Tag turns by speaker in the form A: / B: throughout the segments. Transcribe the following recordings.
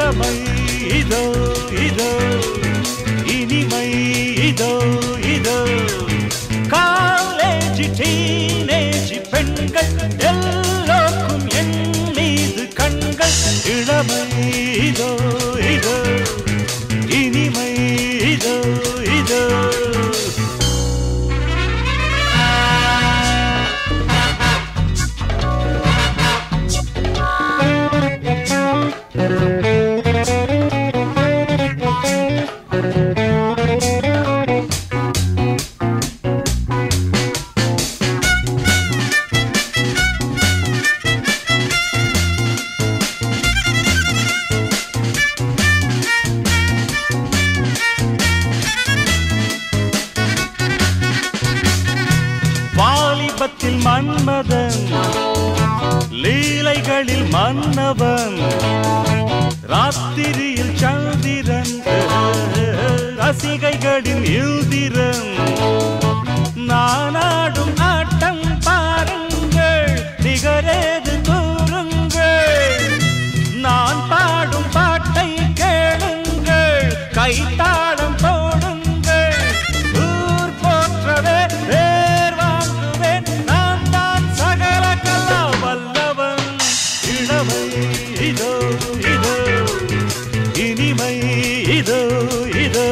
A: இளமை இதோ இதோ இனிமை இதோ இதோ காலேஜ் டீனேஜ் பெண்கள் எல்லோருக்கும் என் மீது கண்கள் இளமை இதோ இதோ இனிமை இதோ இதோ வாலிபத்தில் மன்மதன் லீலைகளில் மன்னவன் ராத்திரியில் சந்திரன் ரசிகைகளின் இந்திரன் நானாடும் ஆட்டம் பாருங்கள் நிகரேது கூறுங்கள் நான் பாடும் பாட்டை கேளுங்கள் கைத்தாளம் போடுங்கள் ஊர் போற்றவே பேர் வாங்குவேன் நான் தான் சகல கலா வல்லவன் இளமை இதோ இதோ இனிமை இதோ இதோ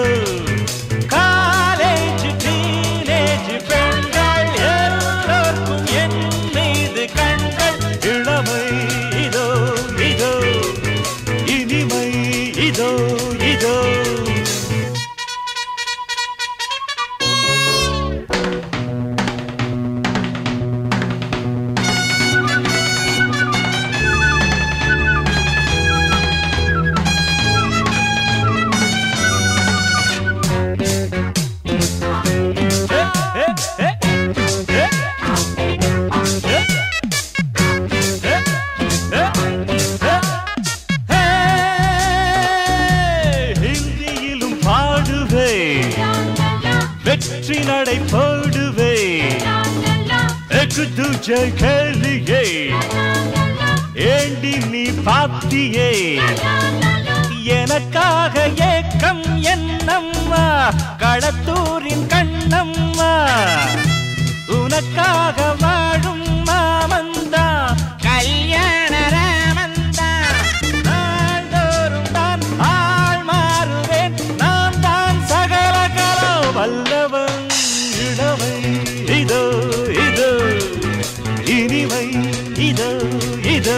A: காலேஜ் டீனேஜ் பெண்கள் எல்லோருக்கும் என் மீது கண்கள் இளமை இதோ இதோ இனிமை இதோ இதோ ஹிந்தியிலும் பாடுவே வெற்றி நடை போடுவே எக்கு துஜை கேளியே ஏண்டி நீ பாத்தியே எனக்காக ஏக்கம் என்னம்மா களத்தூரின் கண்ணம்மா உனக்காக வாழும் மாமந்தா கல்யாண ராமந்தா நாள்தோறும் தான் ஆள் மாறுவேன் நான் தான் சகல கலோ வல்லவன் இளமை இதோ இதோ இனிமை இதோ இதோ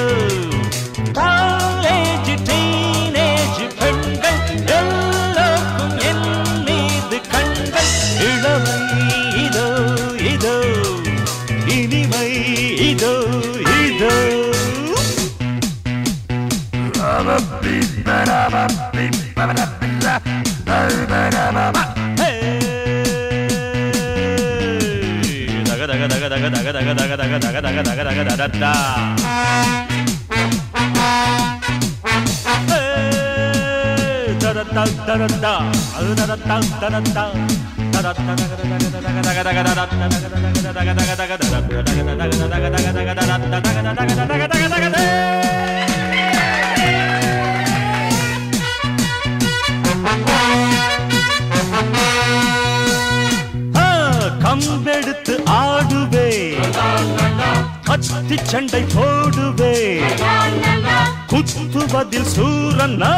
A: காலேஜ் டீனேஜ் பெண்கள் எல்லோருக்கும் என் மீது கண்கள் இளமை இதோ இதோ இனிமை இதோ இதோ దగ దగ దగ దగ దగ దగ దగ దగ దగ దగ దగ దగ దగ దగ கம்பெடுத்து ஆடுவே கத்தி சண்டை போடுவே குத்துவதில் சூரண்ணா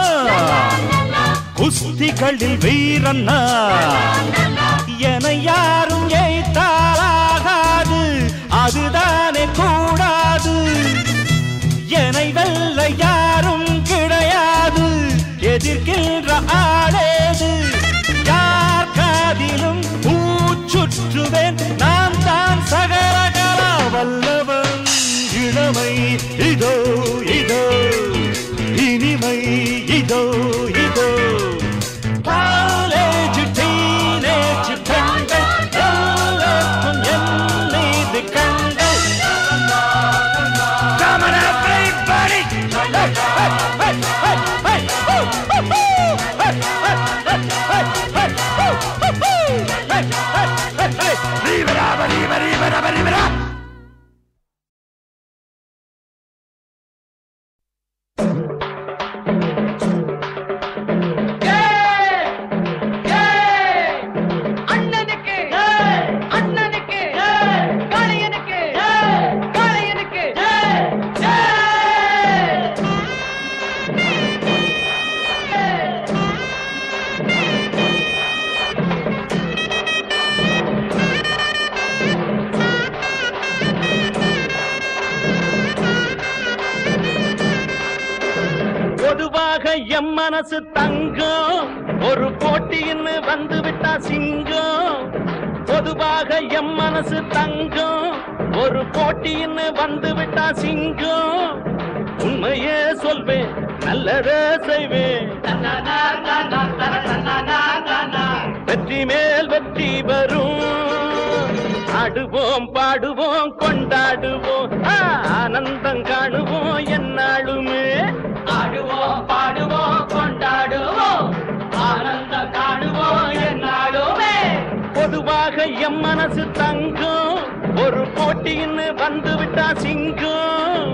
A: குஸ்திகளில் வீரண்ணா என யாரும் ஏய்த்தாலாகாது அதுதானே கூடாது என்னை வெல்ல யாரும் கிடையாது எதிர்க்கின்ற ஆளேது யார் காதிலும் பூச்சுற்றுவேன் நான் தான் சகலகலா வல்லவன் இளமை இதோ இதோ இனிமை இதோ இதோ காலேஜ் டீனேஜ் பெண்கள் எல்லோருக்கும் என் மீது கண்கள் Come on, everybody! Hey, hey, hey, hey, hey, woo, woo, woo! Hey, hey, hey, hey, hey, woo, woo, woo! Hey, hey, hey, hey, leave it up!
B: எம் மனசு தங்கம் ஒரு போட்டின்னு வந்து விட்டா சிங்கம் பொதுவாக எம் மனசு தங்கம் ஒரு போட்டின்னு வந்து விட்டா சிங்கம் உண்மையே சொல்வேன் நல்லதே செய்வேன் வெற்றி மேல் வெற்றி வரும் ஆடுவோம் பாடுவோம் கொண்டாடுவோம் ஆ, ஆனந்தம் காணுவோம் என்னாலுமே
A: ஆடுவோம் பாடுவோம் கொண்டாடுவோம் ஆனந்தம் காணுவோம் என்னாலுமே
B: பொதுவாக எம் மனசு தங்கம் ஒரு போட்டின்னு வந்து விட்டா சிங்கம்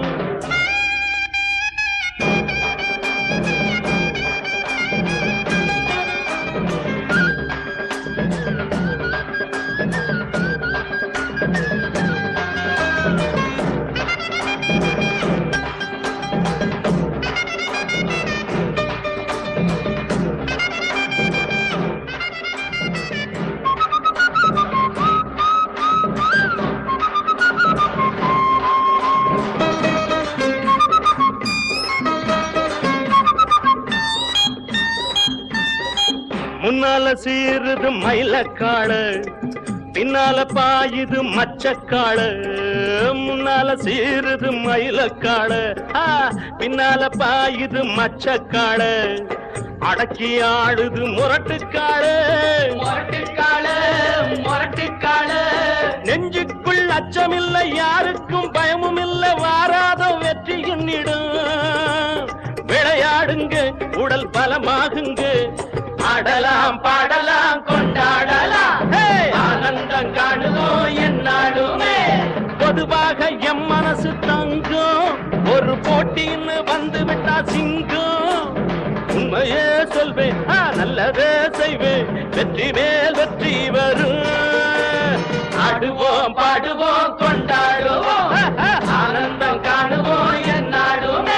B: முன்னால சீருது மயிலக்காடு பின்னால பாயுது மச்சக்காடு முன்னால சீருது மயிலக்காடு ஆ, பின்னால பாயுது மச்சக்காடு அடக்கி ஆடுது முரட்டுக்காடு
A: முரட்டுக்காளு முரட்டுக்காளு
B: நெஞ்சுக்குள் அச்சமில்லை யாருக்கும் பயமும் இல்லை வாராத வெற்றி எண்ணிடும் விளையாடுங்க உடல் பலமாகுங்க ஆடலாம் பாடலாம் கொண்டாடலாம் ஹே! ஆனந்தம் காணுவோம் என்னாலுமே பொதுவாக எம் மனசு தங்கம் ஒரு போட்டின்னு வந்து விட்டா சிங்கம் உண்மையே சொல்வேன் ஆ, நல்லதே செய்வேன் வெற்றி மேல் வெற்றி வரும் ஆடுவோம் பாடுவோம் கொண்டாடுவோம் ஆனந்தம் காணுவோம் என்னாடுமே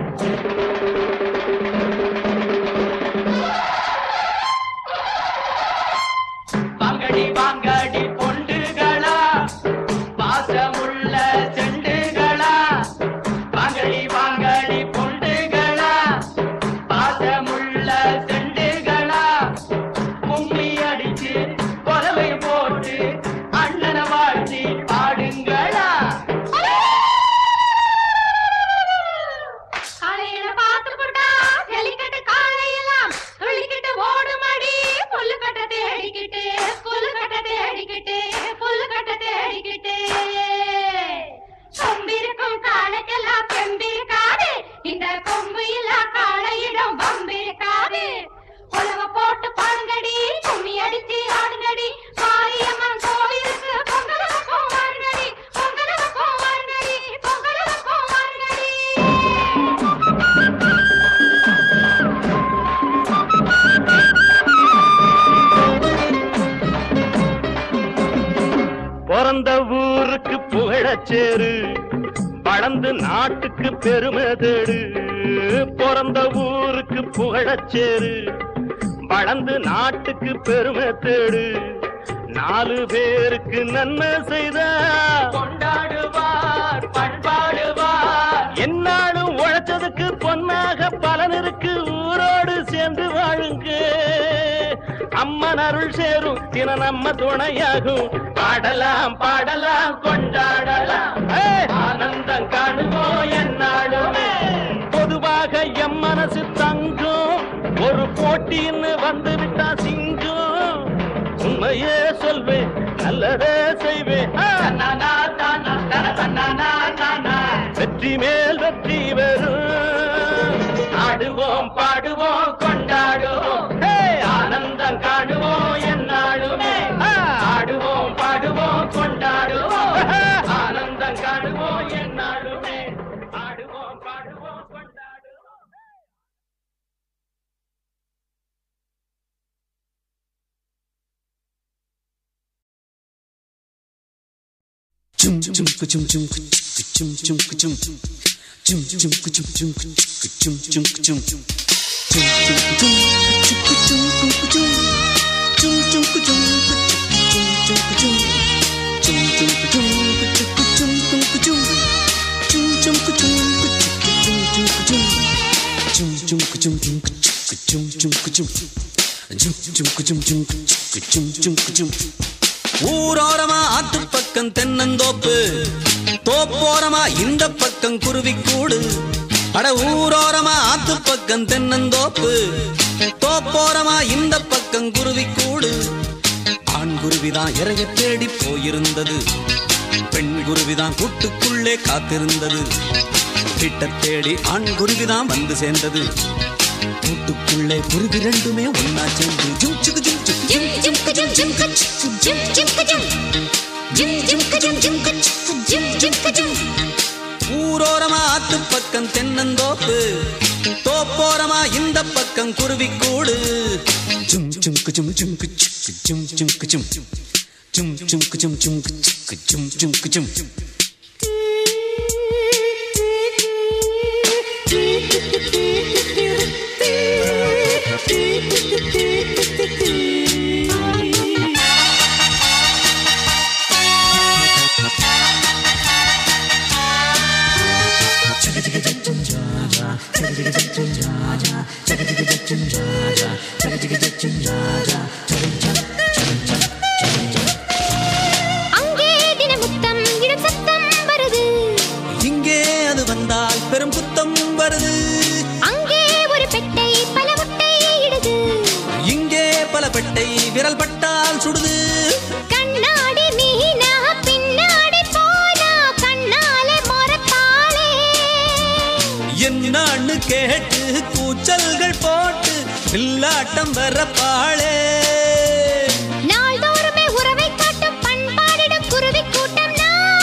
A: வாங்கடி வாங்கடி பொண்டுகளா பாசமுள்ள செண்டுகளா வாங்கடி வாங்கடி பொண்டுகளா பாசமுள்ள செண்டுகளா கும்மி அடிச்சு கொலவை போட்டு அண்ணனை வாழ்த்தி பாடுங்களா
C: காலையில பார்த்து போட்டா ஜல்லிக்கட்டு காலையெல்லாம் துள்ளிக்கிட்டு ஓடுமடி புல்லு கட்ட தேடிக்கிட்டு புல்லு கட்ட தேடிக்கிட்டு புல்லு கட்ட தேடிக்கிட்டு கொம்பிருக்கும் காலைக்கெல்லாம் பெம்பிருக்காது இந்த கொம்பு இல்ல காளையிடம் பம்பிருக்காது உலக போட்டு பாடுங்கடி கும்மி அடிச்சு ஆடுங்கடி மாரியம்மன் கோவிலுக்கு பொங்கலுக்கும் வாருங்கடி பொங்கலுக்கும் வாருங்கடி பொங்கலுக்கும் வாருங்கடி
B: பிறந்த ஊருக்கு புகழச்சேரு வளர்ந்து நாட்டுக்கு பெருமை தேடு பிறந்த ஊருக்கு புகழச்சேரு வளர்ந்து நாட்டுக்கு பெருமை தேடு நாலு பேருக்கு நன்மை செய்த
A: கொண்டாடுவார் பண்பாடுவார்
B: என்னாலும் உழைச்சதுக்கு பொன்னாக பலன் இருக்கு ஊரோடு சேர்ந்து வாழுங்க அம்மன் அருள் சேரும் தின நம்ம துணையாகும் பாடலாம் பாடலாம் கொண்டாடலாம் ஏய்! ஆனந்தம் காணுவோம் என்னாலுமே பொதுவாக எம் மனசு தங்கம் ஒரு போட்டின்னு வந்து விட்டா சிங்கம் உண்மையே சொல்வேன் நல்லதே செய்வேன் ஆ!
A: தன்னானா தானா தன தன்னானா தானா
B: வெற்றி மேல் வெற்றி வரும் ஆடுவோம் பாடுவோம் கொண்டாடுவோம் ஹே! ஆனந்தம் காணுவோம் என்னாலுமே ஆ! ஆடுவோம் பாடுவோம் கொண்டாடுவோம் ஆனந்தம் காணுவோம் என்னாலுமே ஆடுவோம் பாடுவோம் கொண்டாடுவோம்
D: Chum chum chum chum chum chum chum chum chum chum chum chum chum chum chum chum chum chum chum ஜும் குஜும் ஜும் ஜும் குஜும் ஜும் குச்சு ஜும் ஜும் குஜும் ஊரோரமா ஆத்து பக்கம் தென்னந்தோப்பு தோப்போரமா இந்த பக்கம் குருவிக்கூடு அட ஊரோரமா ஆத்து பக்கம் தென்னந்தோப்பு தோப்போரமா இந்த பக்கம் குருவிக்கூடு ஆண் குருவிதான் இறைய தேடி போயிருந்தது பெண் குருவிதான் கூட்டுக்குள்ளே காத்திருந்தது கிட்ட தேடி ஆண் குருவிதான் வந்து சேர்ந்தது கூட்டுக்குள்ளே குருவி ரெண்டுமே ஒன்னா சேர்ந்து ஜும் சுகு ஜும் சுகு
C: ஜிம் ஜிம் கஜம் ஜிம் கச் ஜிம் ஜிம் கஜம் ஜிம் ஜிம் கஜம் ஜிம் கச் ஜிம் ஜிம் கஜம்
D: ஊரோரமா ஆத்து பக்கம் தென்னந்தோப்பு தோப்போரமா இந்த பக்கம் குருவிக்கூடு ஜும் ஜும் குஜும் ஜும் குச்சு ஜும் ஜும் குஜும் ஜும் ஜும் குஜும் ஜும் குச்சு ஜும் ஜும் குஜும்
C: அங்கே தினமுத்தம் இடம் சத்தம் வருது
D: இங்கே அது வந்தால் பெரும் குத்தம் வருது
C: அங்கே ஒரு பெட்டை பல முட்டை இடுது
D: இங்கே பல பெட்டை விரல் பட்டால் சுடுது
C: கண்ணாடி மீனா பின்னாடி போனா கண்ணாலே மொரப்பாளே
D: என்னான்னு கேட்டு கூச்சல்கள் போட்டு வில்லாட்டம் வரப்பாளே
C: நாள்தோறுமே உறவை காட்டும் பண்பாடிடும் குருவி கூட்டம்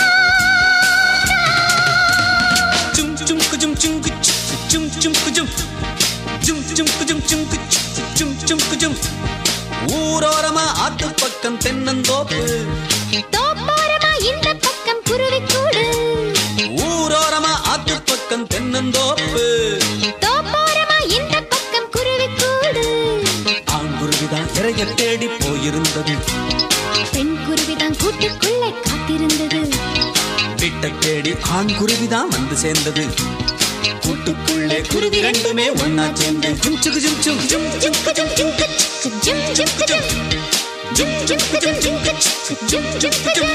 D: ஜும் ஜும் குஜும் ஜும் குச்சு ஜும் ஜும் குஜும் ஜும் ஜும் குஜும் ஜும் குச்சு ஜும் ஜும் குஜும் ஊரோரமா ஆத்து பக்கம் தென்னந்தோப்பு
C: தோப்போரமா இந்த பக்கம் குருவி கூடு
D: ஊரோரமா ஆத்து பக்கம் தென்னந்தோப்பு
C: தோப்போரமா இந்த பக்கம் குருவி கூடு
D: ஆண் குருவிதான் இறைய தேடி போயிருந்தது
C: பெண் குருவிதான் கூட்டுக்குள்ளே காத்திருந்தது
D: வீட்டை தேடி ஆண் குருவிதான் வந்து சேர்ந்தது கூட்டுக்குள்ளே குருவி ரெண்டுமே ஒன்னா சேர்ந்து ஜும் சுகு ஜும் சும் ஜும்
C: ஜிம் கஜம் ஜிம் கச் ஜிம் ஜிம் கஜம் ஜிம் ஜிம் கஜம் ஜிம் கச் ஜிம் ஜிம் கஜம்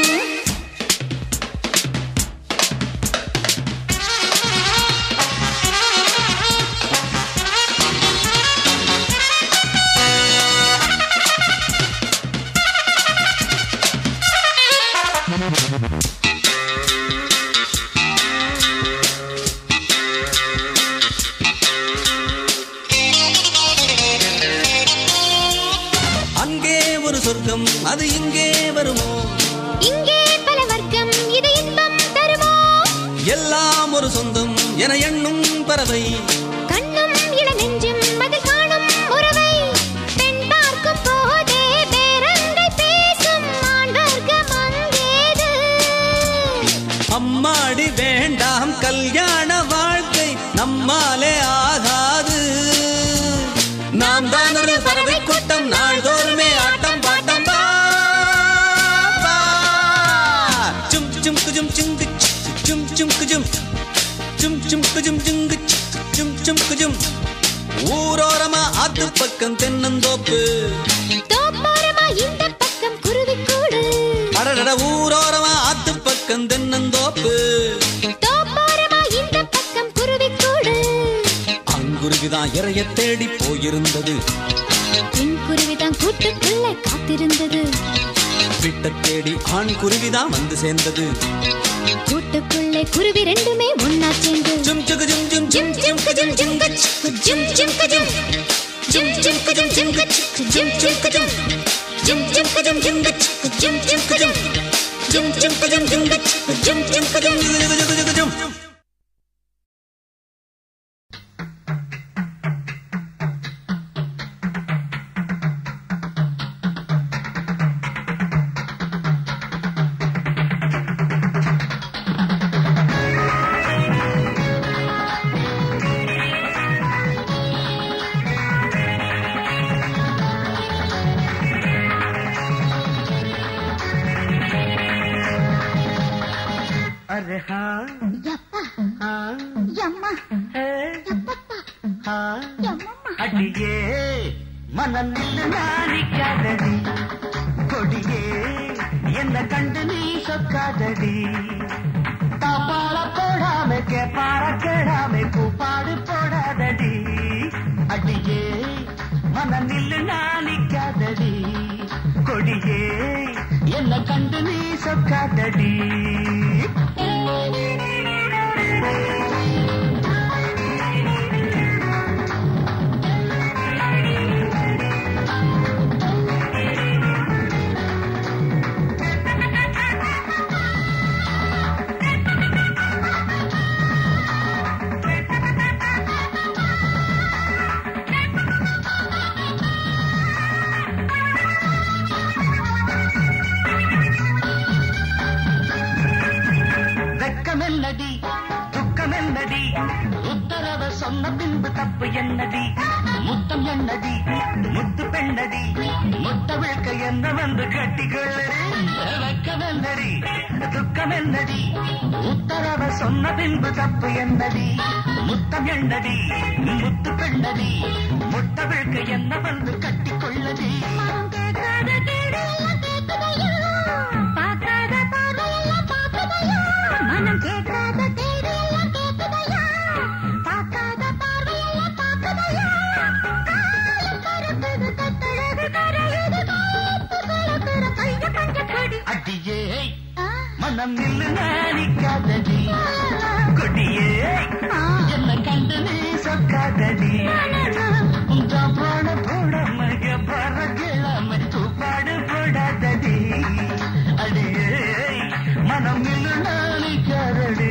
D: அங்கே ஒரு சொர்க்கம் அது இங்கே வருமோ
C: இங்கே பல வர்க்கம் இது இன்பம் தருமோ
D: எல்லாம் ஒரு சொந்தம் என எண்ணும் பறவை
C: கண்ணும் இள நெஞ்சும் அதில் காணும் உறவை பெண் பார்க்கும் போதே பேரங்கை பேசும் ஆண் வர்க்கம் அங்கேது
D: அம்மாடி வேண்டாம் கல்யாண வாழ்க்கை நம்மாலே ஆகாது நாம் தான் ஒரு பறவை கூட்டம் நாள்தோறுமே ஆட்டம் பாட்டம் பா, பா. ஜும் ஜும் குஜும் ஜுங்கு ஜும் ஜும் குஜும் ஜும் ஜும் குஜும் ஜுங்கு ஜும் ஜும் குஜும் ஊரோரமா ஆத்து பக்கம் தென்னந்தோப்பு
C: தோப்போரமா இந்த பக்கம் குருவி கூடு
D: அடடட ஊரோரமா ஆத்து பக்கம் தென்னந்தோப்பு
C: தோப்போரமா இந்த பக்கம் குருவி கூடு
D: அங்குருவிதான் இறைய தேடி போயிருந்தது
C: பெண் குருவிதான் கூட்டுக்குள்ளே காத்திருந்தது
D: விட்ட தேடி ஆண் குருவிதான் வந்து சேர்ந்தது
C: கூட்டுக்குள்ளே குருவி ரெண்டுமே ஒன்னா சேர்ந்து
D: ஜும் சுகு ஜும் ஜும்
C: ஜிம் ஜிம் கஜம் ஜிம் கச் ஜிம் ஜிம் கஜம் ஜிம் ஜிம் கஜம் ஜிம் கச் ஜிம் ஜிம் கஜம் ஜிம் ஜிம் கஜம் ஜிம் கச் ஜிம் ஜிம் கஜம் ஜிம் ஜிம் கஜம் ஜிம் கச் ஜிம் ஜிம் கஜம்
D: ஜுகு ஜுகு ஜுகு ஜும்.
B: अरे हाँ हाँ
C: ಯಮ್ಮ
B: है
C: ಯಪ್ಪಪ್ಪ
B: हाँ
C: ಯಮ್ಮಮ್ಮ
B: अरे அடியே மனம் நில்லு நாணிக்காதடி கொடியே என்ன கண்டு நீ சொக்காதடி தாப்பாள போடாம கேப்பார கேடாம கூப்பாடு போடாதடி அடியே மனம் நில்லு நாணிக்காதடி கொடியே என்ன கண்டு நீ சொக்காதடி வெக்கம் என்னடி துக்கம் என்னடி உத்தரவ சொன்ன பின்பு தப்பு என்னடி முத்தம் என்னடி முத்து பெண்ணடி முத்த விழுக்க என்ன வந்து கட்டிக்கொள்ளடி வெக்கம் என்னடி துக்கம் என்னடி உத்தரவ சொன்ன பின்பு தப்பு என்னடி முத்தம் என்னடி முத்து பெண்ணடி முத்த விழுக்க என்ன வந்து கட்டிக்கொள்ளடி
C: மனம் கேட்காத கேடு எல்லாம் கேட்குதையா பார்க்காத பார்வை எல்லாம் பார்க்குதையா மனம் கேட்காத கேடு எல்லாம் கேட்குதையா பார்க்காத பார்வை எல்லாம் பார்க்குதையா காலம் கருக்குது கட்டழகு கரையுது காத்து கலக்குற கைய பஞ்ச கடி
B: அடியே மனம் நில்லு நாணிக்காதடி கொடியே என்ன கண்டு நீ சொக்காதடி பாட போட மக பற கிழமை தூப்பாடு போடாதடி அடியே மனம் நில்லு நாணிக்காதடி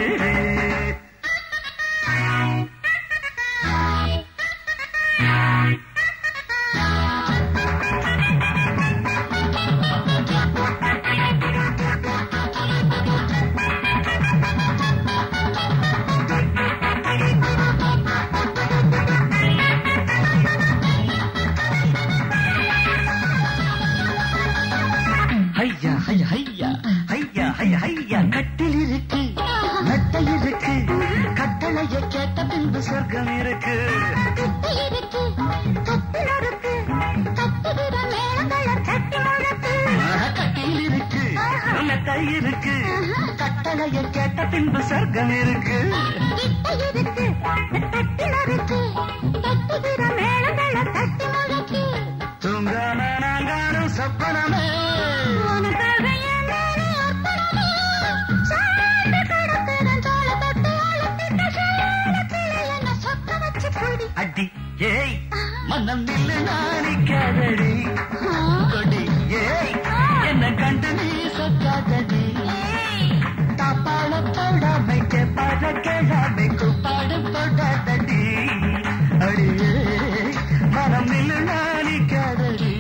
B: ஐயா ஐயா ஐயா ஐயா ஐயா ஐயா கட்டில் இருக்கு மெத்தை இருக்கு கட்டளைய கேட்ட பின்பு சொர்க்கம் இருக்கு
C: கத்தி இருக்கு கத்தி நறுக்கு கத்துகிற மேளங்களை தட்டி முழக்கு
B: கட்டில் இருக்கு மெத்தை இருக்கு கட்டளைய கேட்ட பின்பு சொர்க்கம் இருக்கு
C: கிட்ட இருக்கு தட்டி நறுக்கு கத்துகிற மேளங்களை தட்டி முழக்கு
B: தூங்காம நாங்காடும் சொப்பனமே
C: உனக்காக என் மேலே அர்ப்பணமே. சாய்ந்து கிடக்கிறேன் தோளை தொட்டு அழுத்திட்ட சேலத்திலே என்னை சொக்க வச்சு புடி.
B: அடி ஏய் மனம் நில்லு நாணிக்காதடி கொடி ஏய் என்ன கண்டு நீ சொக்காதடி தாப்பாள போடாமை கேப்பாட கேளாமை கூப்பாடு போடாதடி அடியே மனம் நில்லு நாணிக்காதடி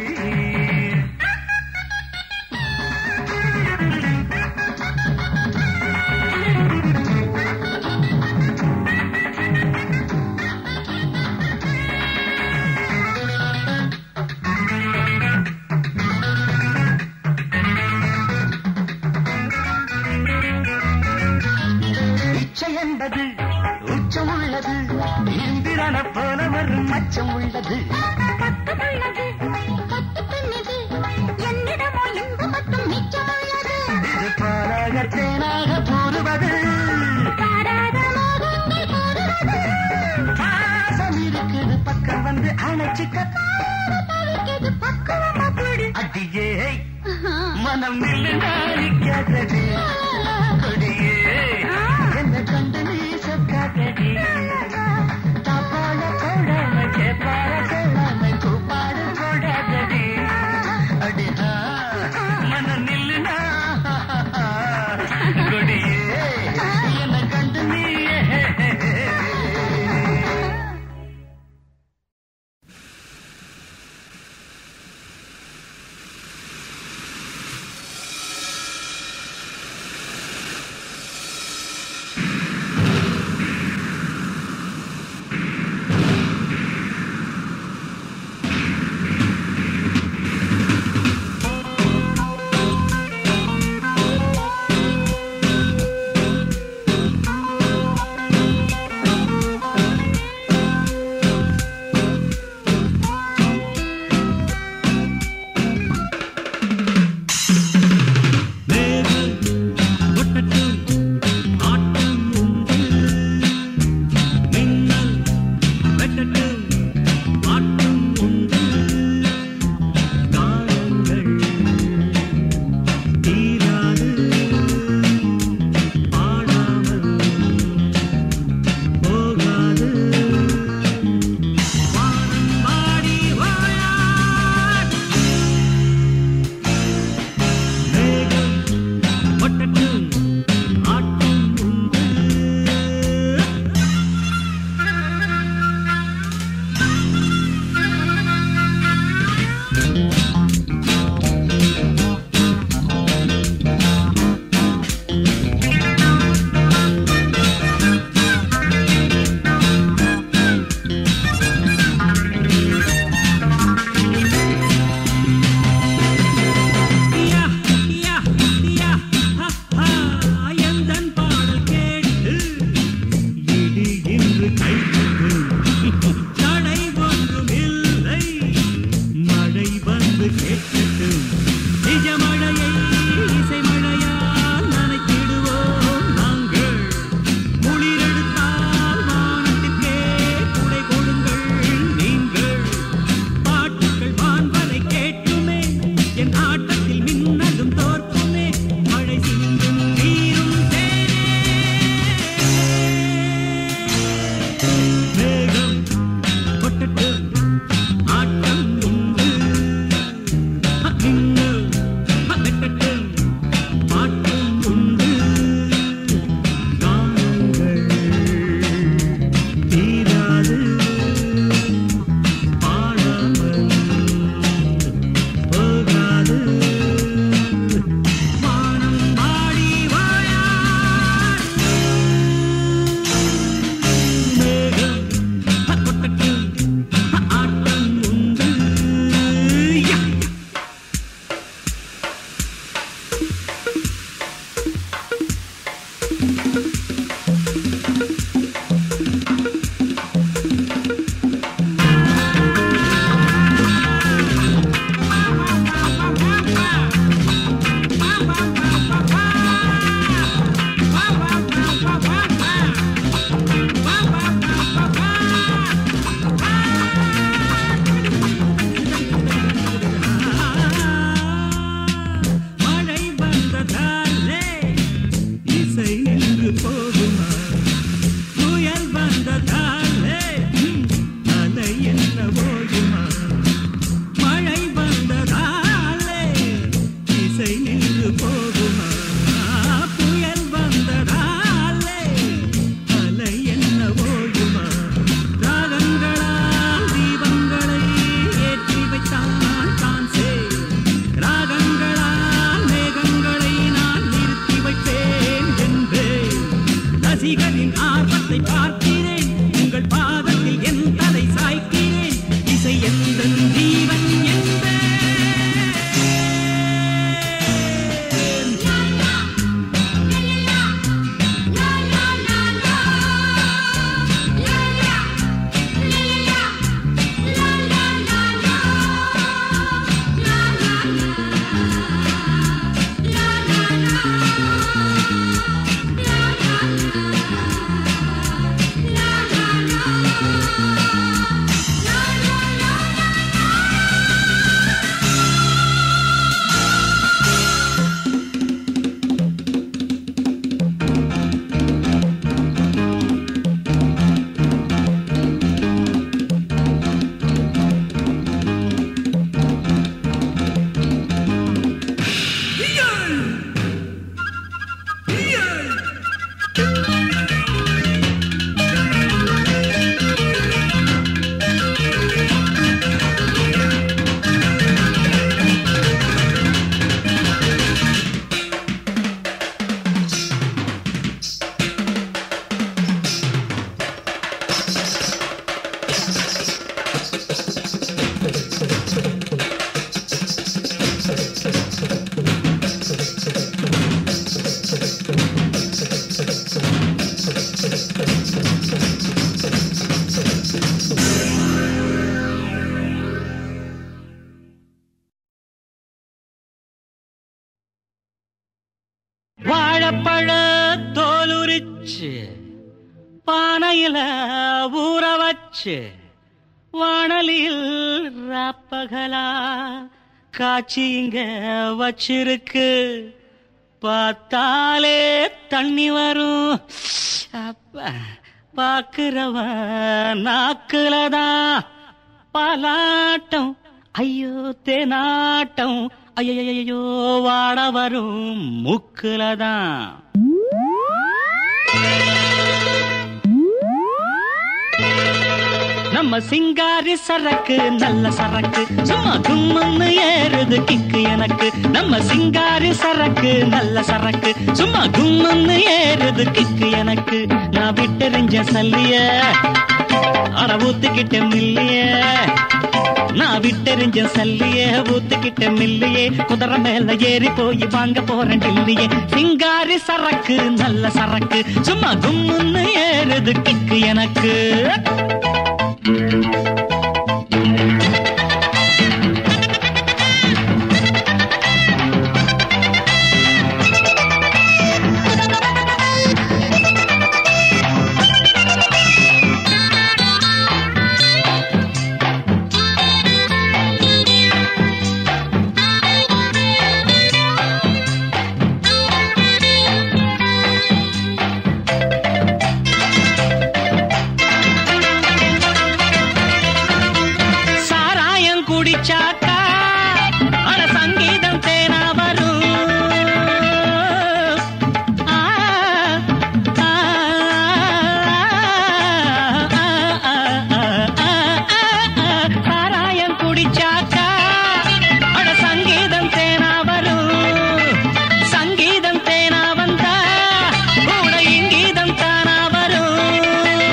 B: இச்சை என்பது உச்சம் உள்ளது இந்திரன போல வரும் மச்சம் உள்ளது
C: பக்கமுள்ளது, பத்து பெண்ணது, என்னிடமோ இன்பம் மட்டும் மிச்சமுள்ளது.
B: இது பாலாக தேனாக கூறுவது
C: பாராத மோகங்கள் கூறுவது.
B: பாசம் இருக்குது பக்கம் வந்து அணைச்சிக்க
C: தவிர்க்கிறது பக்குவமா புடி.
B: அடியே மனம் நில்லு நாழிக்காதடி கொடியே என்ன கண்டு நீ சொக்காதடி தாப்பாட போடாம கேப்பார கேளாம கூப்பாடு போடாதடி அடிஹா மனம் நில்லுனா கொடியே என்ன கண்டு நீ
A: வாழைப்பழ தோலுரிச்சு பானையில ஊற வச்சு வாணலில் ராப்பகலா காட்சி இங்க வச்சிருக்கு பார்த்தாலே தண்ணி வரும் அப்ப பாக்குறவன் நாக்குலதான் பாலாட்டம் ஐயோ தேனாட்டம் ஐயோ வாட வரும் முக்குலதான் நம்ம சிங்காரி சரக்கு நல்ல சரக்கு சும்மா கும்முன்னு ஏறுது கிக்கு எனக்கு நம்ம சிங்காரி சரக்கு நல்ல சரக்கு சும்மா கும்முன்னு ஏறுது கிக்கு எனக்கு நான் விட்டெறிஞ்ச சல்லிய அட ஊத்துக்கிட்ட மில்லிய நான் விட்டெறிஞ்ச சல்லிய ஊத்துக்கிட்ட மில்லியே குதிரை மேல ஏறி போய் வாங்க போறேன் டில்லியே சிங்காரி சரக்கு நல்ல சரக்கு சும்மா கும்முன்னு ஏறுது கிக்கு எனக்கு சாராயம் குடிச்சாக்கா அட சங்கீதம் தேனா வரும் ஆ, ஆ, ஆ, ஆ, ஆ, ஆ, சாராயம் குடிச்சாக்கா அட சங்கீதம் தேனா வரும் சங்கீதம் தேனா வந்தா கூட இங்கீதம் தானா வரும்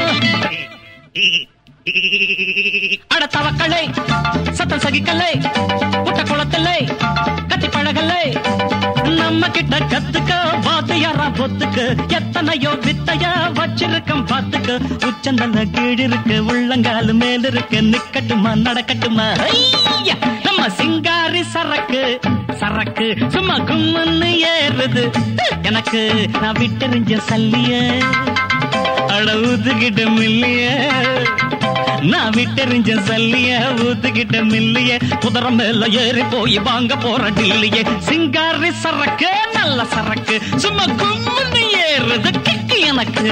A: அட தவக்கலை சத்தம் சகிக்கலை புட்ட குளத்தில்லை கத்தி பழகலை நம்ம கிட்ட கத்துக்க வாத்தியாரா பொத்துக்கு எத்தனையோ வித்தைய வச்சிருக்கம் பாத்துக்கு உச்சந்தன கீழ் இருக்கு உள்ளங்காலு மேல இருக்கு நிக்கட்டுமா நடக்கட்டுமா ஐயா! நம்ம சிங்காரி சரக்கு சரக்கு சும்மா கும்முன்னு ஏறுது எனக்கு நான் விட்டெறிஞ்ச சல்லிய அட ஊத்துக்கிட்ட மில்லிய நான் விட்டெறிஞ்ச சல்லிய ஊத்துக்கிட்ட மில்லிய குதிரை மேல ஏறி போய் வாங்க போற டில்லிய சிங்காரி சரக்கு நல்ல சரக்கு சும்மா கும்முன்னு ஏறுது கிக்கு எனக்கு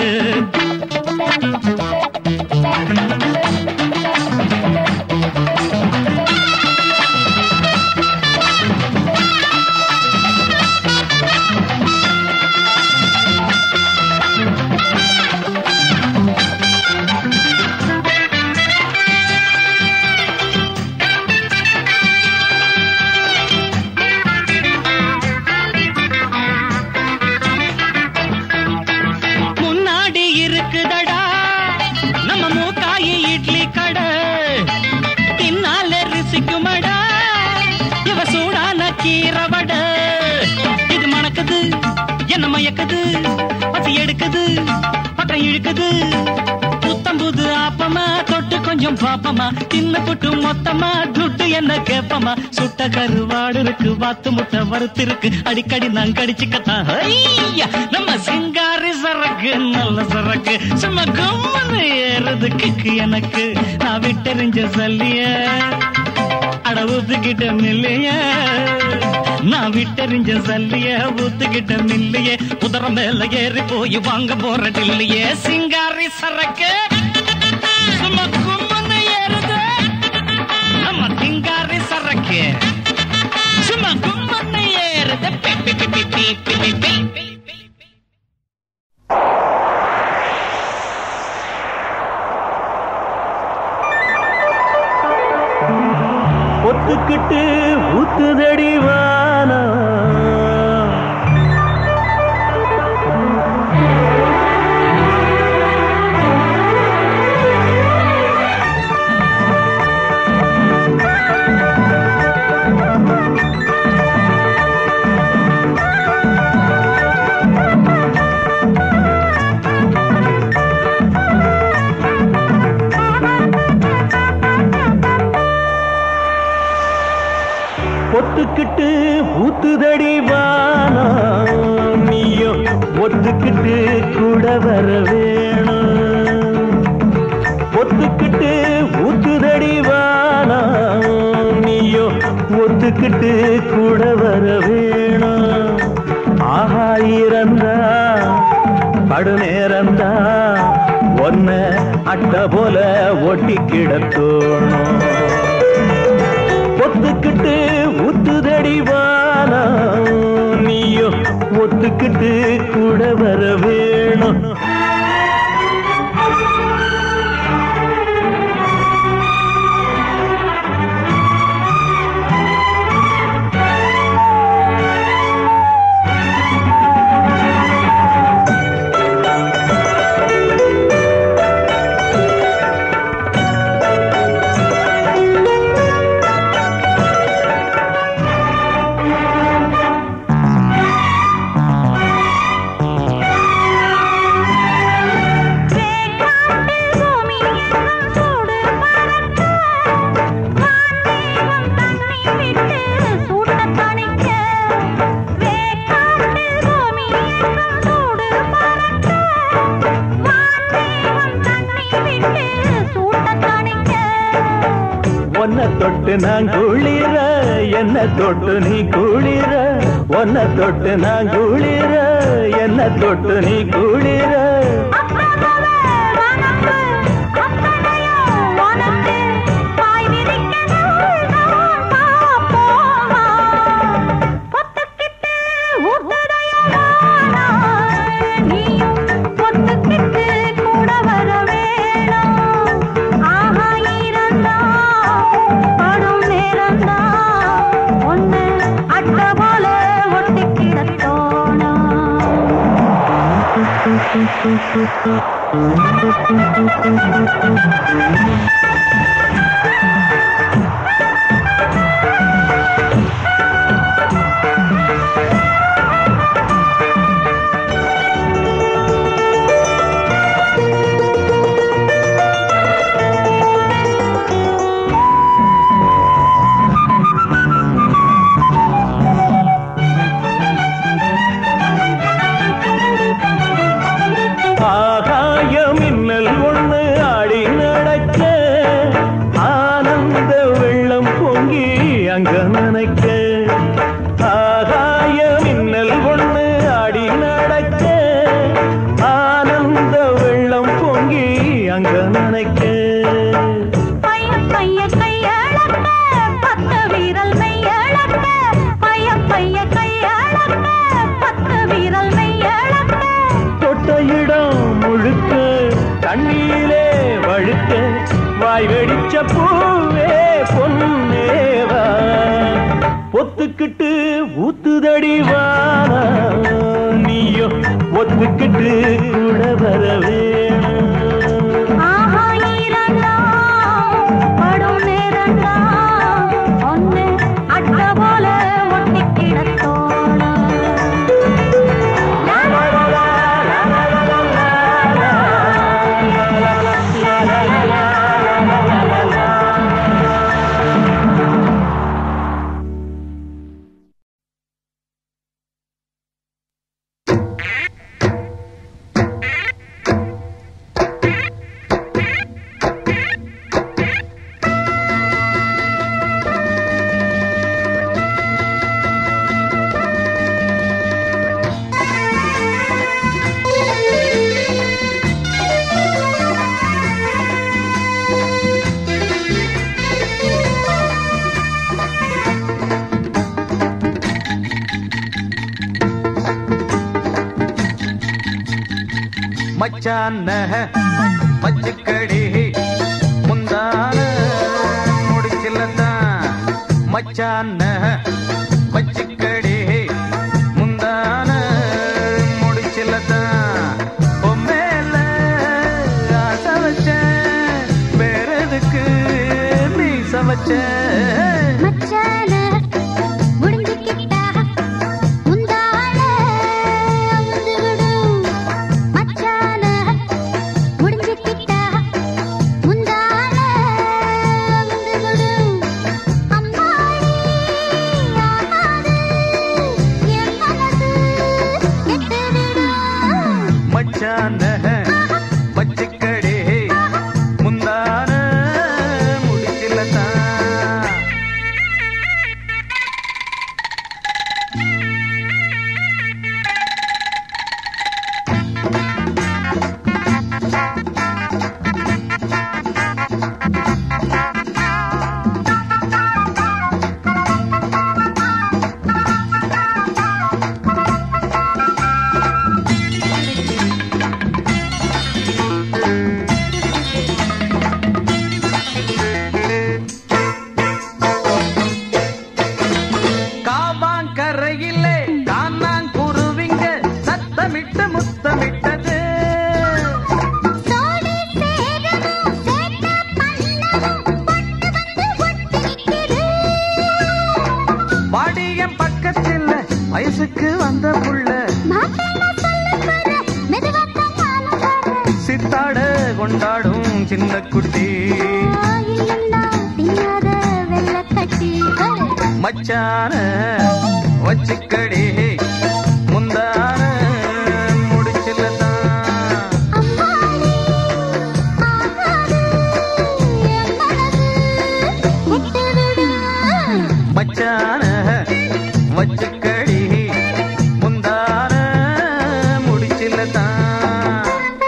A: முன்னாடி இருக்குதடா நம்ம மூக்காயி இட்லி கடை பின்னால ரிசிக்குமடா இவ சூடான கீரவட இது மணக்குது என்ன மயக்குது பசி எடுக்குது பக்கம் இழுக்குது புத்தம்புது ஆப்பமா தொட்டு கொஞ்சம் பாப்பமா தின்னு புட்டு மொத்தமா துட்டு என்ன கேப்பமா சுட்ட கருவாடு இருக்கு வாத்து முட்டை வறுத்து இருக்கு அடிக்கடி நான் கடிச்சுக்கத்தான் ஐயா! நம்ம சிங்காரி சரக்கு நல்ல சரக்கு சும்மா கும்மனு ஏறுது கிக்கு எனக்கு நான் விட்டெறிஞ்ச சல்லிய அட ஊத்துக்கிட்ட மில்லைய நான் விட்டெறிஞ்ச சல்லிய ஊத்துக்கிட்ட மில்லையே குதிரை மேல ஏறி போய் வாங்க போற டில்லையே சிங்காரி சரக்கு சும்மா கும்மனு ஏறுது நம்ம சிங்காரி சரக்கு சும்மா கும்மனு ஏறுது பி, பி, பி, பி, பி, பி, பி, பி.
E: ஒத்துக்கிட்டு ஊத்துதடி வானா பொத்துக்கிட்டு ஊத்துதடி வானம் நீயோ ஒத்துக்கிட்டு கூட வர வேணும் ஒத்துக்கிட்டு ஊத்துதடி வானம் நீயோ ஒத்துக்கிட்டு கூட வர வேணும் ஆஹா இறந்தா படு நேரந்தா ஒன்ன அட்ட போல ஒட்டி கிடத்தோணும் ஒத்துக்கிட்டு ஊத்துதடி வானம் நீயோ ஒத்துக்கிட்டு கூட வர வேணும்
C: வேக்காட்டு பூமி எங்கும் சூடு பறக்க, வான்மேகம் தன்னை விட்டு சூட்டத் தணிக்க. வேக்காட்டு பூமி எங்கும் சூடு பறக்க, வான்மேகம் தன்னை விட்டு சூட்டத் தணிக்க.
E: ஒன்ன தொட்டு நான் குளிர என்ன தொட்டு நீ குளிர ஒன்ன தொட்டு நான் குளிர என்ன தொட்டு நீ குளிர
C: அப்புறமவே வனப்பு, அத்தனையும் உனக்கு பாய் விரிக்க நான் பார்ப்போமா? பொத்துக்கிட்டு ஊத்துதையடானா, நீயும் பொத்துக்கிட்டு கூட வர வேணும். ஆஹா இருந்தா, படும் நேரந்தா, ஒண்ணு அட்ட போல ஒட்டி கிடத்தோணும்
E: ஆகாய மின்னல் ஒண்ணு ஆடி நடக்க ஆனந்த வெள்ளம் பொங்கி அங்க நனைக்க ஆகாய மின்னல் ஒண்ணு ஆடி நடக்க ஆனந்த வெள்ளம் பொங்கி அங்க நனைக்க
C: பைய பைய கையளக்க பத்து வீரல் மெய்யளக்க பைய பைய கையளக்க பத்து வீரல் மெய்யளக்க
E: தொட்ட இடம் முழுக்க தண்ணீரிலே வழுக்க வாய் வெடிச்ச பூவே பொன்னேவா ஒத்துக்கிட்டு ஊத்துதடி வானா நீயோ ஒத்துக்கிட்டு கூட வர வேணும்
C: ஆஹா ஈரண்டா படும் நேரண்டா ஒன்னு அட்ட போல ஒட்டி கிடத்தோணும்
B: மச்சான பச்சைக்கடி முந்தான முடிச்சில்லதான் மச்சான பச்சைக்கடி முந்தான முடிச்சில்லதான் பொம்மேல ஆசை வச்சேன் வேற எதுக்கு நீ சமைச்சேன்
C: மச்சான முடிஞ்சுக்கிட்டா முந்தான அமுந்து விடும் மச்சான முடிஞ்சுக்கிட்டா முந்தான அமுந்து விடும் அம்மாடி
E: வாடியம் பக்கத்தில் வயசுக்கு வந்த புள்ள
C: மாட்டேன்னா சொல்ல போற மெதுவாத்தான் நானும் வர்றேன்
E: சித்தாட கொண்டாடும் சின்ன குட்டி
C: இல்லன்னா தின்னாத வெள்ளக்கட்டி
E: மச்சான வச்சுக்கடி முந்தான முடிச்சில தான்
C: அம்மாடி ஆகாது என் மனது விட்டு விடு
E: மச்சான வச்சுக்கடி முந்தான முடிச்சில தான்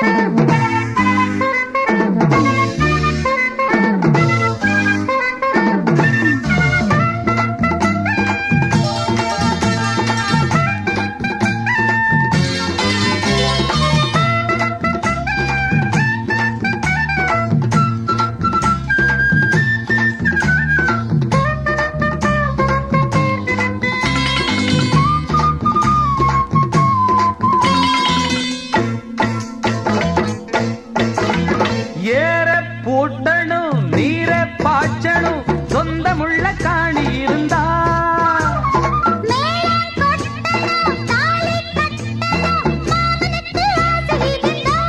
E: ஏற பூட்டணும் நீர பாய்ச்சணும் சொந்தமுள்ள காணி இருந்தா
C: மேளம் கொட்டணும் தாலி கட்டணும் மாமனுக்கு ஆசை இருந்தா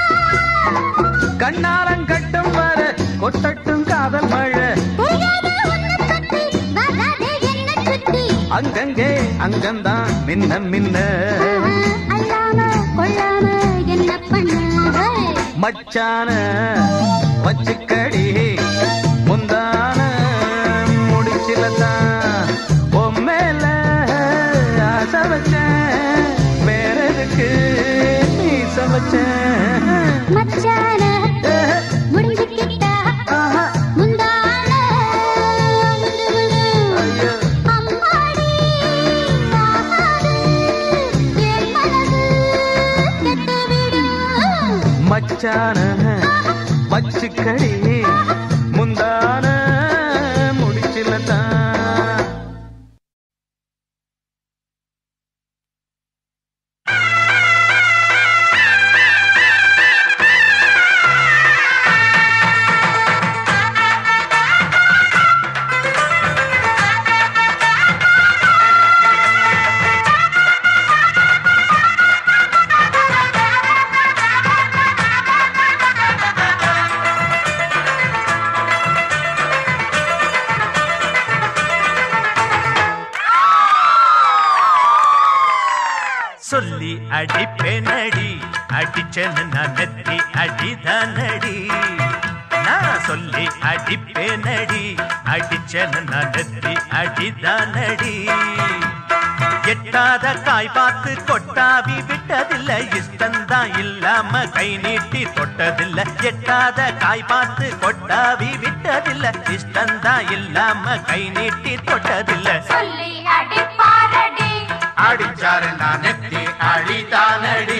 E: கண்ணாலம் கட்டும் வர கொட்டட்டும் காதல் மழை
C: தெரியாத உன்னை பத்தி வராதே என்னை சுத்தி
E: அங்கங்கே அங்கந்தான் மின்ன மின்ன
C: அல்லாம கொள்ளாம என்ன பண்ண
E: மச்சான வச்சுக்கடி முந்தான முடிச்சில தான் உம்மேல ஆசை வச்சேன் வேற எதுக்கு மீச வச்சேன்
C: மச்சான முடிஞ்சுக்கிட்டா
E: ஆஹா,
C: முந்தான விடு விடு
E: ஐயோ.
C: அம்மாடி ஆகாது என் மனது கெட்டு விடும்
E: மச்சான வச்சுக்கடி முந்தான முடிச்சில தான்
F: சொல்லி அடிப்பேனடி அடிச்சேன்னு நான் நெத்தி அடிதானடி நான் சொல்லி அடிப்பேனடி அடிச்சேன்னு நான் நெத்தி அடிதானடி எட்டாத காய் பார்த்து கொட்டாவி விட்டதில்ல இஷ்டந்தான் இல்லாம கை நீட்டி தொட்டதில்ல எட்டாத காய் பார்த்து கொட்டாவி விட்டதில்ல இஷ்டந்தான் இல்லாம கை நீட்டி தொட்டதில்ல
C: சொல்லி அடிப்பாரடி
F: அடிச்சாரு நான் நெத்தி அழிதானடி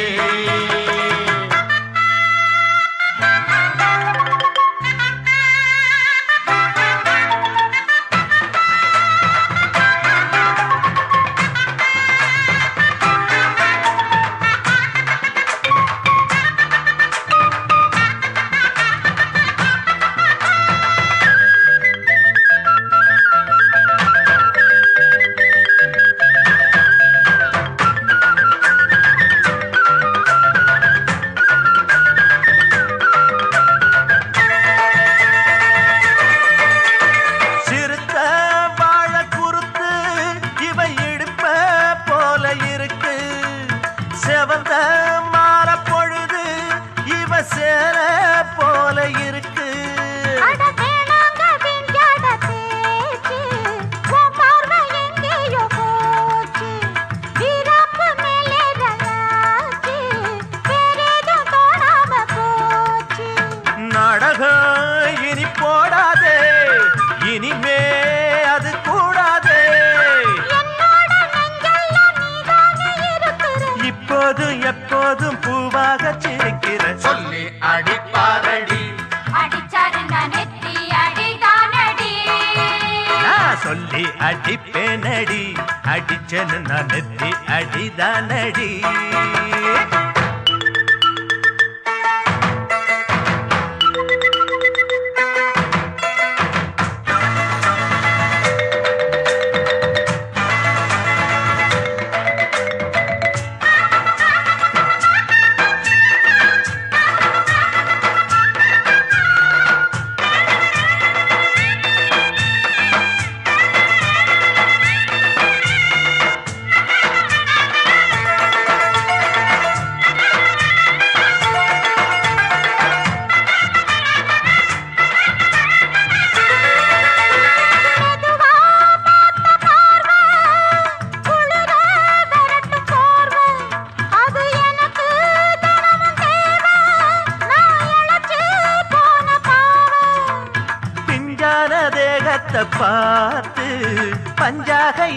F: சிறுத்த வாழ குறுத்து இவ இடுப்ப போல இருக்கு செவந்த மாற பொழுது இவ சேர போல இருக்கு
C: அட வேணாங்க விஞ்ஞான பேச்சு உன் பார்வை எங்கேயோ போச்சு வீராப்பு மேலே ரலாச்சு வேறேதோ தோணாம போச்சு
F: நாடகம் இனி போடாதே இனிமே அது கூடாதே
C: என்னோட நெஞ்செல்லாம் நீதானே இருக்கிற
F: இப்போதும் எப்போதும் பூவாக சிரிக்கிற சொல்லி அடிப்பாரடி
C: அடிச்சாரு நான் நெத்தி அடிதானடி
F: நான் சொல்லி அடிப்பேனடி அடிச்சேன்னு நான் நெத்தி அடிதானடி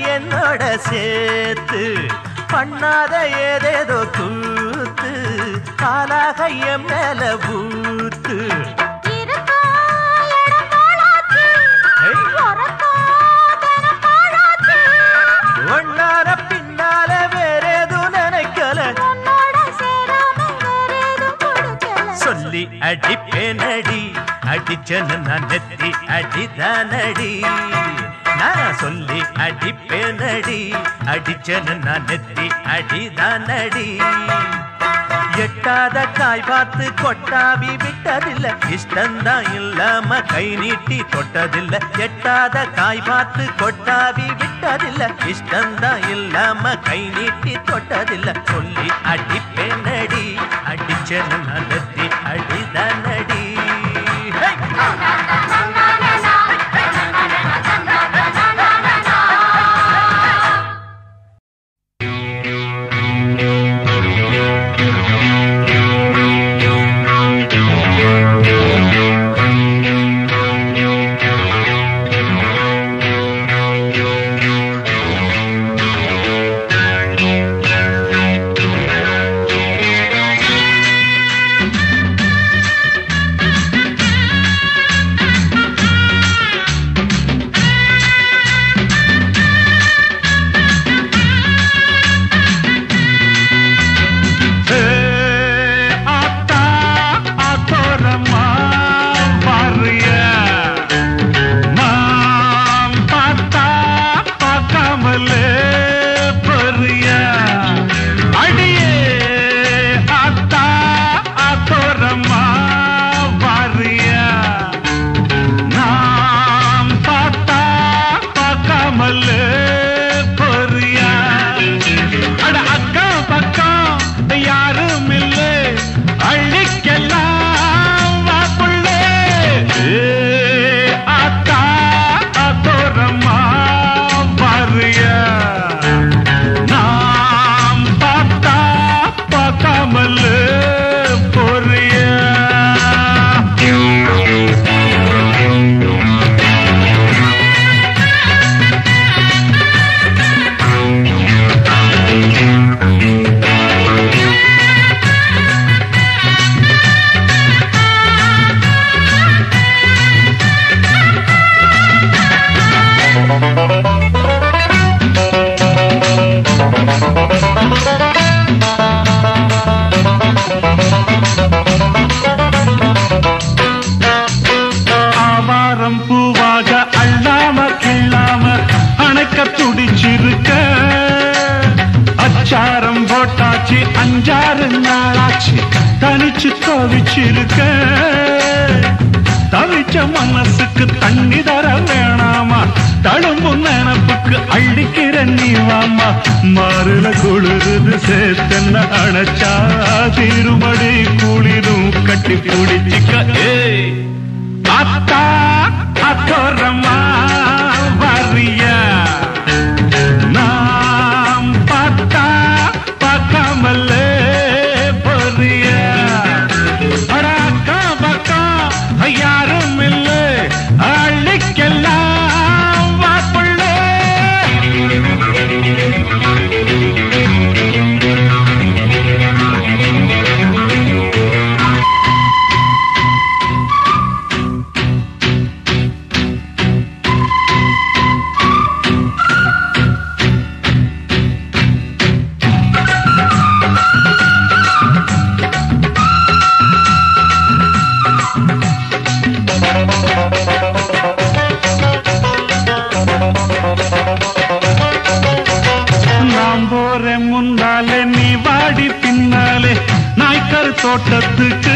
F: என்னோட சேர்த்து பண்ணாத ஏதேதோ கூத்து காலாக என் மேல பூத்து
C: இருக்கா இடம் பாழாச்சு
F: ஏய்.
C: உறக்கா தினம் பாழாச்சு
F: ஒன்னார பின்னால வேறேதும் நினைக்கல
C: உன்னோட சேராம வேறேதும் கொடுக்கல
F: சொல்லி அடிப்பேனடி அடிச்சனு நான் நெத்தி அடிதானடி நான் சொல்லி அடிப்பேனடி அடிச்சனு நான் நெத்தி அடிதானடி எட்டாத காய் பார்த்து கொட்டாவி விட்டதில்ல இஷ்டந்தான் இல்லாம கை நீட்டி தொட்டதில்ல எட்டாத காய் பார்த்து கொட்டாவி விட்டதில்ல இஷ்டந்தான் இல்லாம கை நீட்டி தொட்டதில்ல சொல்லி அடிப்பேனடி அடிச்சனு நலத்தி அடிதானடி ஹே!
E: ஆத்தா ஆத்தோரமா பாருயா நாம் பார்த்தா பார்க்காமலே பொறியா அடியே ஆத்தா ஆத்தோரமா பாருயா நாம் பார்த்தா பார்க்காமலே பொறியா அட அக்கா பக்கம் யாரும் இல்லை அள்ளிக்கெல்லாம் வா புள்ளே. ஏ, ஆத்தா ஆத்தோரமா பாருயா நாம் பார்த்தா பார்க்காமல் பொறியா ஆவாரம் பூவாக அள்ளாம கிள்ளாம அணைக்க துடிச்சிருக்க அச்சாரம் போட்டாச்சு அஞ்சாறு நாளாச்சு தனிச்சு தவிச்சிருக்க தவிச்ச மனசுக்கு தண்ணி தர வேணாமா தழும்பும் நினப்புக்கு அள்ளிக்கிற நீ வாமா மாறுல குளிருது சேத்தன்ன அணைச்சா திருமடி குளிரும் கட்டி பிடிச்சிக்க ஏய் அத்தா அத்தோரமா வரியா நாம் பார்த்தா பார்க்காமல பொறியா அட அக்கா பக்கம் யாரும் இல்லை அள்ளிக்கெல்லாம் வா புள்ளே. நான் போறேன் முன்னாலே நீ வாடி பின்னாலே நாய்க்கர் தோட்டத்துக்கு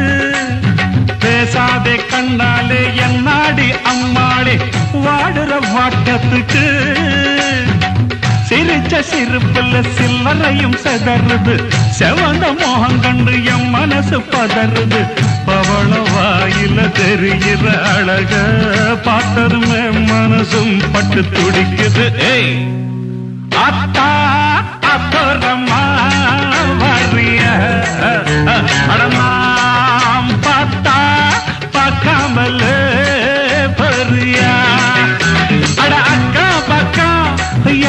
E: பேசாதே கண்ணாலே என்னாடி அம்மாளே வாடுற வாட்டத்துக்கு சிரிச்ச சிரிப்புல சில்லறையும் செதறுது செவந்த மோகம் கண்டு என் மனசு பதறுது பவள வாயில தெரிகிற அழக பார்த்ததுமே மனசும் பட்டு துடிக்குது ஏய் அத்தா அத்தரமா வரிய அடமாம் பார்த்தா பார்க்காமலே பரியா அட அக்கா பக்கம்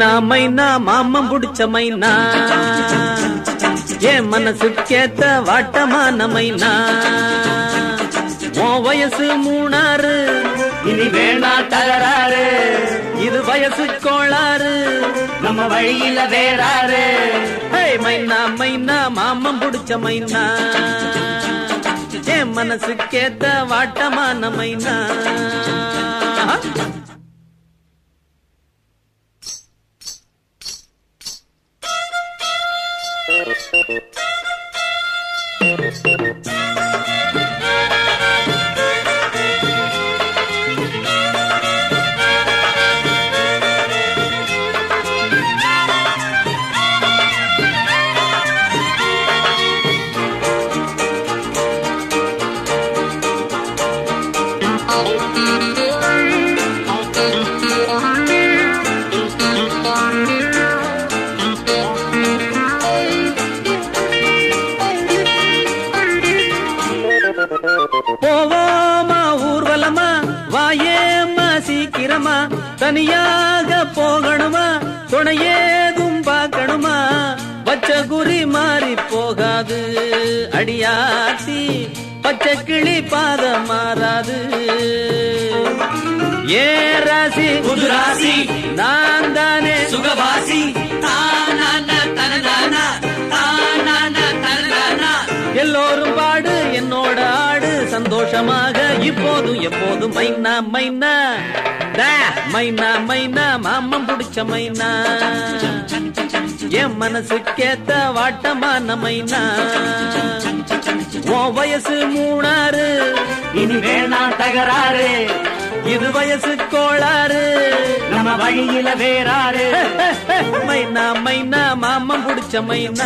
G: மைனா மைனா மாமம் புடிச்ச மைனா என் மனசுக்கேத்த வாட்டமான மைனா உன் வயசு மூணாறு
B: இனி வேணா தகராறு
G: இது வயசு கோளாறு
B: நம்ம வழியில வேறாரு
G: ஹே மைனா மைனா மாமம் புடிச்ச மைனா என் மனசுக்கேத்த வாட்டமான மைனா போவோமா ஊர்வலமா வாயேம்மா சீக்கிரமா தனியாக போகணுமா துணையேதும் பார்க்கணுமா பச்ச குறி மாறி போகாது அடியாத்தி பச்சை கிளி பாதம் மாறாது ஏ ராசி
B: புது ராசி
G: நான் தானே
B: சுகவாசி தானானா தனதானா தானானா தனதானா
G: எல்லோரும் பாடு என்னோட ஆடு சந்தோஷமாக இப்போதும் எப்போதும் மைனா மைனா டா, மைனா மைனா மாமம் புடிச்ச மைனா என் மனசுக்கேத்த வாட்டமான மைனா உன் வயசு மூணாறு
B: இனி வேணா தகராறு
G: இது வயசு கோளாறு
B: நம்ம வழியில வேறாரு
G: மைனா மைனா மாமம் புடிச்ச மைனா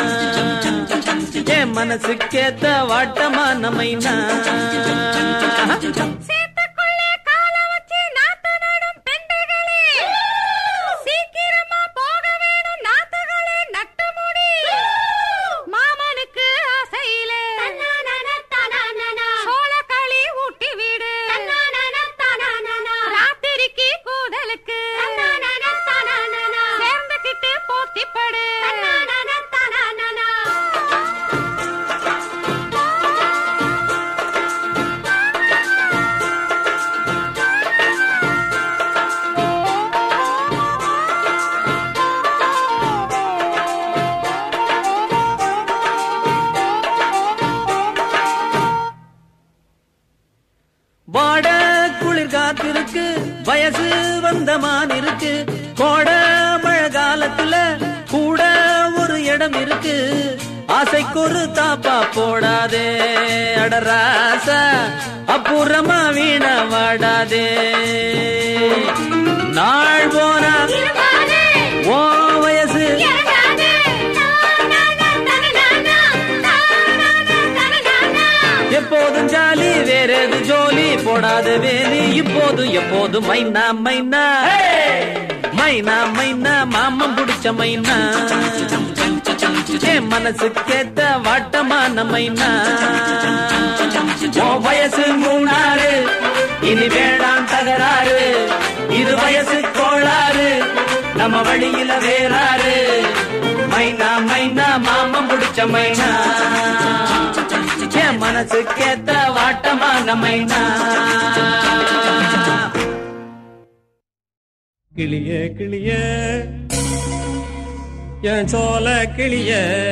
G: என் மனசுக்கேத்த வாட்டமான மைனா
C: சேத்துக்குள்ளே கால வச்சு நாத்து நடும் பெண்டுகளே சீக்கிரமா போக வேணும் நாத்துகளே நட்டு முடி மாமனுக்கு ஆசையிலே சோளக்களி ஊட்டி வீடு ராத்திரிக்கு கூதலுக்கு சேர்ந்துக்கிட்டு போத்திப்படு
G: வாட குளிர் காத்திருக்கு வயசு வந்த மான் இருக்கு கோட மழை காலத்துல கூட ஒரு இடம் இருக்கு ஆசைக்கு ஒரு தாப்பா போடாதே அடராசா அப்புறமா வீண வாடாதே நாள் போனா ஓ வயசு எப்போதும் ஜாலி வேற எது ஜோலி போடாத வேலி இப்போதும் எப்போதும் மைனா மைனா மைனா மைனா மாமம் புடிச்ச மைனா என் மனசு கேத்த வாட்டமான மைனா உன் வயசு மூணாறு இனி வேணாம் தகராறு இது வயசு கோளாறு நம்ம வழியில வேறாரு மைனா மைனா மாமம் புடிச்ச மைனா என் மனசு கேத்த வாட்டமான மைனா
H: கிளிய கிளிய என் சோல கிளிய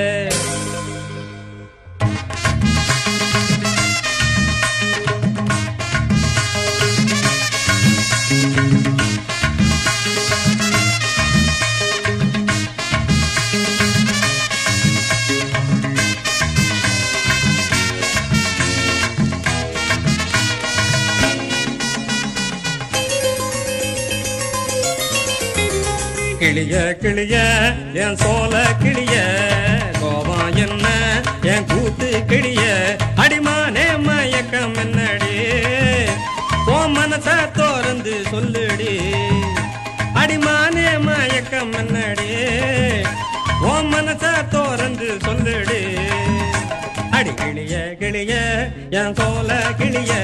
H: கிளிய கிளிய என் சோல கிளிய கோபம் என்ன என் கூத்து கிளிய அடிமானே மயக்கம் என்னடி ஓ மனச தோறந்து சொல்லுடி அடிமானே மயக்கம் என்னடி ஓ மனச தோறந்து சொல்லுடி அடி கிளிய கிளிய என் சோல கிளிய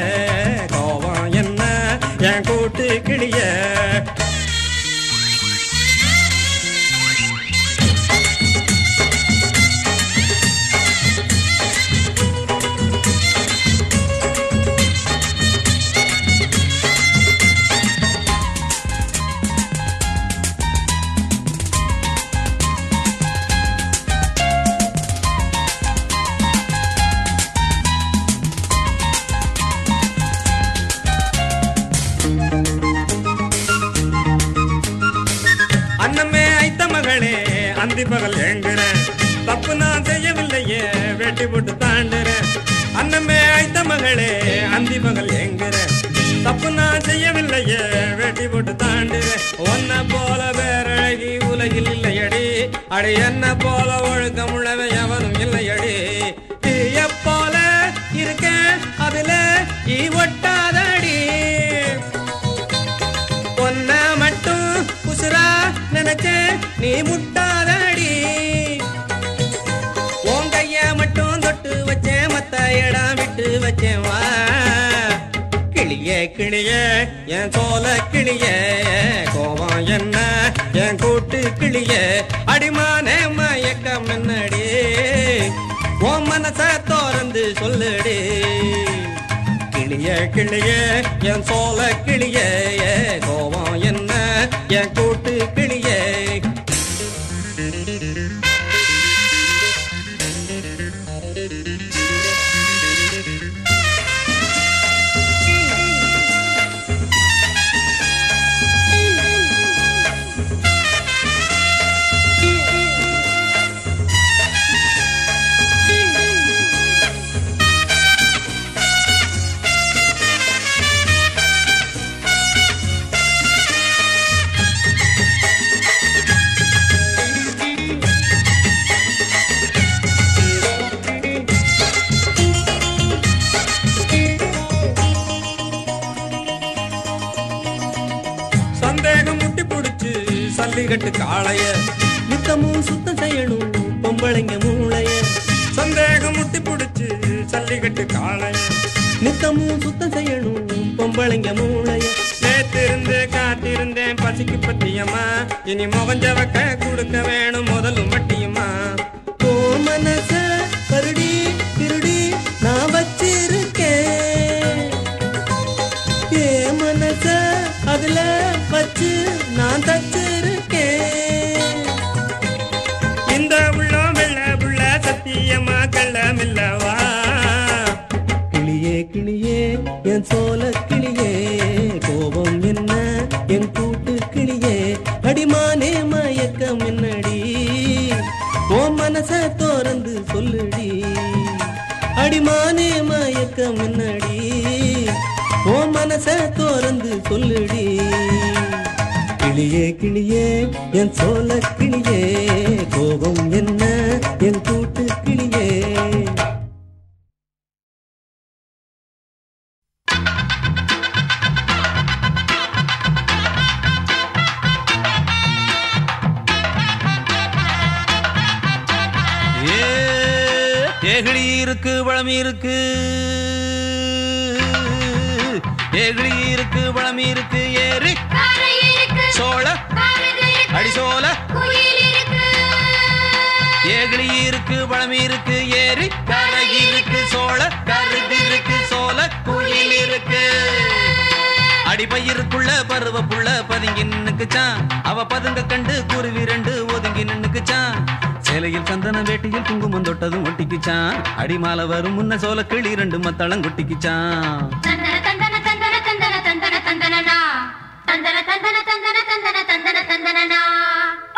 H: கோபம் என்ன என் கூட்டு கிளிய அந்தி பகல் ஏங்குறேன் தப்பு நான் செய்யவில்லையே வெட்டி போட்டு தாண்டுறேன் அன்னமே ஐத்த மகளே அந்தி பகல் ஏங்குறேன் தப்பு நான் செய்யவில்லையே வெட்டி போட்டு தாண்டுறேன் ஒன்ன போல வேறழகி உலகில் இல்லையடி அடி என்ன போல ஒழுக்கம் உள்ளவன் எவனும் இல்லையடி தீய போல இருக்கேன் அதுல ஈ ஒட்டாதடி பொன்ன மட்டும் உசுரா நினைச்சு நீ முட்டாதடி உன் கைய மட்டும் தொட்டு வச்சேன் மத்த இடம் விட்டு வச்சேன் வா கிளியே கிளியே என் சோல கிளியே கோவம் என்ன என் கூட்டு கிளியே அடிமானே மயக்கம் என்னடி உன் மனச திறந்து சொல்லுடி கிளிய கிளிய என் சோல கிளிய கோவம் என்ன என் கூட்டு கிளிய சந்தேகம் முட்டி புடிச்சு சல்லிகட்டு காளைய நித்தமும் சுத்தம் செய்யணும் பொம்பளைங்க மூளைய சந்தேகம் முட்டி புடிச்சு சல்லிகட்டு காளைய நித்தமும் சுத்தம் செய்யணும் பொம்பளைங்க மூளைய நேத்திருந்து காத்திருந்தேன் பசிக்கு பத்தியம்மா இனி முகஞ்ச வைக்க கொடுக்க வேணும் முதலும் வட்டியம்மா ஓ மனச கருடி திருடி நான் வச்சிருக்கேன் ஏ மனச அதுல வச்சு நான் தச்சிருக்கேன் இந்த உள்ளம் வெள்ள புள்ள சத்தியமா கள்ளமில்லவா கிளியே கிளியே என் சோல கிளியே கோபம் என்ன என் கூட்டு கிளியே அடிமானே மயக்கம் என்னடி ஓ மனச திறந்து சொல்லுடி அடிமானே மயக்கம் என்னடி ஓ மனச திறந்து சொல்லுடி கிளியே கிளியே என் சோல கிளியே கோபம் என்ன என் கூட்டு கிளியே
D: ஏ தேகிடி இருக்கு பழமி இருக்கு தேகிடி இருக்கு பழமி இருக்கு ஏறி
C: காரை இருக்கு
D: சோழ
C: காரது இருக்கு
D: அடி சோழ
C: குயில் இருக்கு
D: ஏகிடி இருக்கு பழமி இருக்கு ஏறி கரை இருக்கு சோழ கருது இருக்கு சோழ குயில் இருக்கு அடிபயிருக்குள்ள பருவ புள்ள பதுங்கி நின்னுக்குச்சான் அவ பதுங்க கண்டு குருவி ரெண்டு ஒதுங்கி நின்னுக்குச்சான் சேலையில் சந்தன வேட்டியில் குங்குமம் தொட்டதும் ஒட்டிக்குச்சான் அடிமால வரும் முன்ன சோல கிளி ரெண்டு மத்தளம் கொட்டிக்குச்சான்
C: தந்தன தந்தன தந்தன தந்தன தந்தன தந்தனனா தந்தன தந்தன தந்தன தந்தன தந்தன தந்தனனா